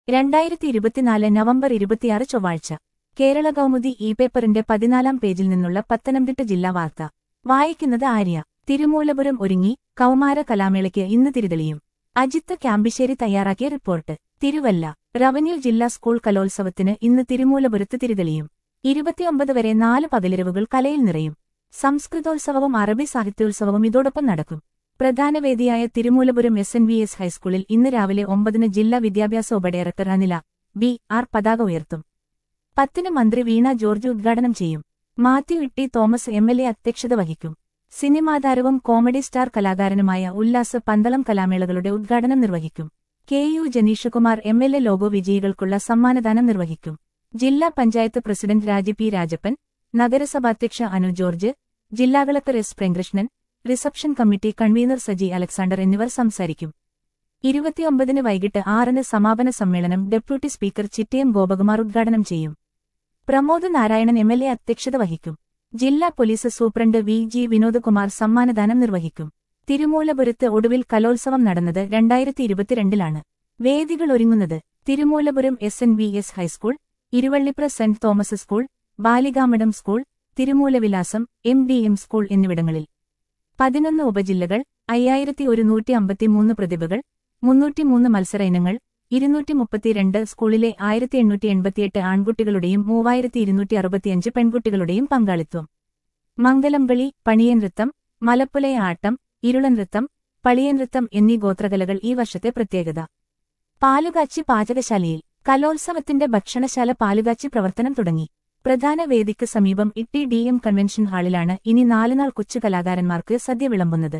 രണ്ടായിരത്തി ഇരുപത്തിനാല് നവംബർ ഇരുപത്തിയാറ് ചൊവ്വാഴ്ച കേരള കൗമുദി ഇ പേപ്പറിന്റെ പതിനാലാം പേജിൽ നിന്നുള്ള പത്തനംതിട്ട ജില്ലാ വാർത്ത വായിക്കുന്നത് ആര്യ തിരുമൂലപുരം ഒരുങ്ങി കൗമാര കലാമേളയ്ക്ക് ഇന്ന് തിരിതെളിയും അജിത്ത് ക്യാമ്പിശ്ശേരി തയ്യാറാക്കിയ റിപ്പോർട്ട് തിരുവല്ല റവന്യൂ ജില്ലാ സ്കൂൾ കലോത്സവത്തിന് ഇന്ന് തിരുമൂലപുരത്ത് തിരിതെളിയും ഇരുപത്തിയൊമ്പത് വരെ നാല് പകലിരവുകൾ കലയിൽ നിറയും സംസ്കൃതോത്സവവും അറബി സാഹിത്യോത്സവവും ഇതോടൊപ്പം നടക്കും പ്രധാന വേദിയായ Thirumoolapuram S N V S ഹൈസ്കൂളിൽ ഇന്ന് രാവിലെ ഒമ്പതിന് ജില്ലാ വിദ്യാഭ്യാസ ഉപഡയറക്ടർ അനില ബി ആർ പതാക ഉയർത്തും പത്തിന് മന്ത്രി വീണ ജോർജ് ഉദ്ഘാടനം ചെയ്യും Mathew Itty Thomas M L A അധ്യക്ഷത വഹിക്കും സിനിമാതാരവും കോമഡി സ്റ്റാർ കലാകാരനുമായ ഉല്ലാസ് പന്തളം കലാമേളകളുടെ ഉദ്ഘാടനം നിർവഹിക്കും K U Janeeshkumar M L A logo വിജയികൾക്കുള്ള സമ്മാനദാനം നിർവഹിക്കും ജില്ലാ പഞ്ചായത്ത് പ്രസിഡന്റ് രാജി പി രാജപ്പൻ നഗരസഭാധ്യക്ഷ അനു ജോർജ് ജില്ലാ collector S Premkrishnan reception committee convener Saji Alexander എന്നിവർ സംസാരിക്കും ഇരുപത്തിയൊമ്പതിന് വൈകിട്ട് ആറിന് സമാപന സമ്മേളനം ഡെപ്യൂട്ടി സ്പീക്കർ ചിറ്റയം ഗോപകുമാർ ഉദ്ഘാടനം ചെയ്യും Pramod Narayanan M L A അധ്യക്ഷത വഹിക്കും ജില്ലാ police superintendent V G Vinodkumar സമ്മാനദാനം നിർവഹിക്കും തിരുമൂലപുരത്ത് ഒടുവിൽ കലോത്സവം നടന്നത് രണ്ടായിരത്തി ഇരുപത്തിരണ്ടിലാണ് വേദികൾ ഒരുങ്ങുന്നത് Thirumoolapuram S N V S high school Iruvellipra saint Thomas school Balikamadom school Thirumoolavilasam M D M school എന്നിവിടങ്ങളിൽ പതിനൊന്ന് ഉപജില്ലകൾ അയ്യായിരത്തി ഒരുന്നൂറ്റി അമ്പത്തിമൂന്ന് പ്രതിഭകൾ മുന്നൂറ്റിമൂന്ന് മത്സര ഇനങ്ങൾ ഇരുന്നൂറ്റി മുപ്പത്തിരണ്ട് സ്കൂളിലെ ആയിരത്തി എണ്ണൂറ്റി എൺപത്തിയെട്ട് ആൺകുട്ടികളുടെയും മൂവായിരത്തി ഇരുന്നൂറ്റി അറുപത്തിയഞ്ച് പെൺകുട്ടികളുടെയും പങ്കാളിത്തം മംഗലംകളി പണിയൻ നൃത്തം മലപ്പുലയ ആട്ടം ഇരുളനൃത്തം പളിയൻ നൃത്തം എന്നീ ഗോത്രകലകൾ ഈ വർഷത്തെ പ്രത്യേകത പാലുകാച്ചി പാചകശാലയിൽ കലോത്സവത്തിന്റെ ഭക്ഷണശാല പാലുകാച്ചി പ്രവർത്തനം തുടങ്ങി പ്രധാന വേദിക്ക് സമീപം ഇട്ടി ഡി എം കൺവെൻഷൻ ഹാളിലാണ് ഇനി നാലുനാൾ കൊച്ചു കലാകാരന്മാർക്ക് സദ്യ വിളമ്പുന്നത്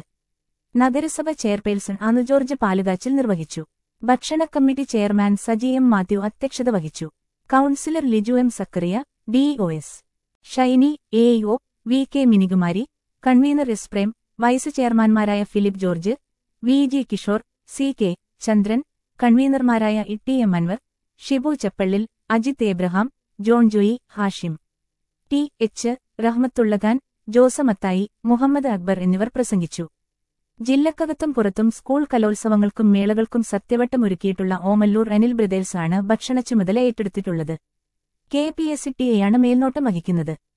നഗരസഭ ചെയർപേഴ്സൺ അനു ജോർജ് പാലുകാച്ചിൽ നിർവഹിച്ചു ഭക്ഷണ committee chairman Saji M Mathew അധ്യക്ഷത വഹിച്ചു councillor Liju M Zachariah DEOs Shiny A O V K Minikumari convener S Prem vice ചെയർമാൻമാരായ Philip George V G Kishore C K Chandran കൺവീനർമാരായ Itty M Anwar Shibu Cheppallil Ajith Abraham John Joy Hashim T H Rahmathullakhan Josemathai Muhammad Akbar എന്നിവർ പ്രസംഗിച്ചു ജില്ലക്കകത്തും പുറത്തും സ്കൂൾ കലോത്സവങ്ങൾക്കും മേളകൾക്കും സത്യവട്ടമൊരുക്കിയിട്ടുള്ള ഓമല്ലൂർ അനിൽ ബ്രദേഴ്സാണ് ഭക്ഷണ ചുമതല ഏറ്റെടുത്തിട്ടുള്ളത് കെ പി എസ് ടിയെയാണ് മേൽനോട്ടം വഹിക്കുന്നത്